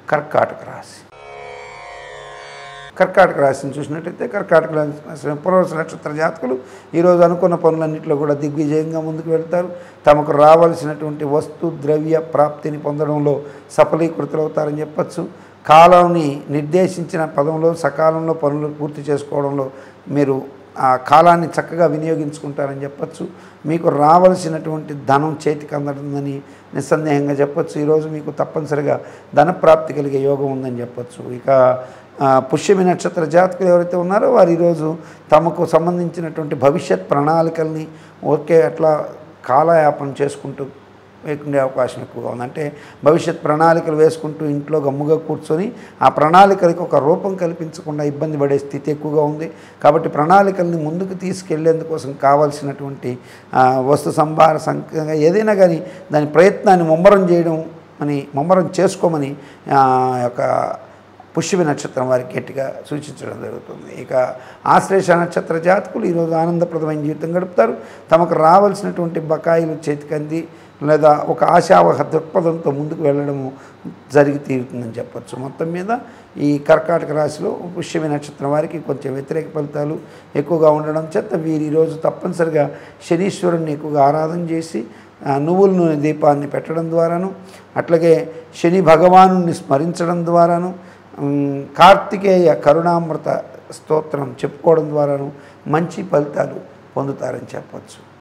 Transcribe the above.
కర్కాటక రాశి కర్కాటక రాశిని చూసినట్టయితే కర్కాటక రాశి పునర్వస నక్షత్ర జాతకులు ఈరోజు అనుకున్న పనులన్నింటిలో కూడా దిగ్విజయంగా ముందుకు వెళ్తారు తమకు రావాల్సినటువంటి వస్తు ద్రవ్య ప్రాప్తిని పొందడంలో సఫలీకృతులవుతారని చెప్పచ్చు కాలాన్ని నిర్దేశించిన పదంలో సకాలంలో పనులు పూర్తి చేసుకోవడంలో మీరు ఆ కాలాన్ని చక్కగా వినియోగించుకుంటారని చెప్పచ్చు మీకు రావలసినటువంటి ధనం చేతికి అందడుతుందని నిస్సందేహంగా చెప్పచ్చు ఈరోజు మీకు తప్పనిసరిగా ధన ప్రాప్తి కలిగే యోగం ఉందని చెప్పచ్చు ఇక ఆ, పుష్యమి నక్షత్ర జాతకులు ఎవరైతే ఉన్నారో వారు ఈరోజు తమకు సంబంధించినటువంటి భవిష్యత్ ప్రణాళికల్ని ఓకే అట్లా కాలయాపన చేసుకుంటూ వేకుండే అవకాశం ఎక్కువగా ఉంది అంటే భవిష్యత్ ప్రణాళికలు వేసుకుంటూ ఇంట్లో గమ్ముగా కూర్చొని ఆ ప్రణాళికలకు ఒక రూపం కల్పించకుండా ఇబ్బంది పడే స్థితి ఎక్కువగా ఉంది కాబట్టి ప్రణాళికల్ని ముందుకు తీసుకెళ్లేందుకోసం కావాల్సినటువంటి ఆ, వస్తు సంభార సంఖ్య ఏదైనా కానీ దాని ప్రయత్నాన్ని ముమ్మరం చేయడం అని ముమ్మరం చేసుకోమని ఆ యొక్క పుష్యమి నక్షత్రం వారికి గట్టిగా సూచించడం జరుగుతుంది ఇక ఆశ్లేష నక్షత్ర జాతకులు ఈరోజు ఆనందప్రదమైన జీవితం గడుపుతారు తమకు రావాల్సినటువంటి బకాయిలు చేతికంది లేదా ఒక ఆశావహ దృక్పథంతో ముందుకు వెళ్ళడము జరిగి తీరుతుందని చెప్పచ్చు మొత్తం మీద ఈ కర్కాటక రాశిలో పుష్యమి నక్షత్రం వారికి కొంచెం వ్యతిరేక ఫలితాలు ఎక్కువగా ఉండడం చేత వీరు ఈరోజు తప్పనిసరిగా శనీశ్వరుని ఎక్కువగా ఆరాధన చేసి ఆ, నువ్వుల నూనె దీపాన్ని పెట్టడం ద్వారాను అట్లాగే శని భగవాను స్మరించడం ద్వారాను ఉమ్, కార్తికేయ కరుణామృత స్తోత్రం చెప్పుకోవడం ద్వారాను మంచి ఫలితాలు పొందుతారని చెప్పచ్చు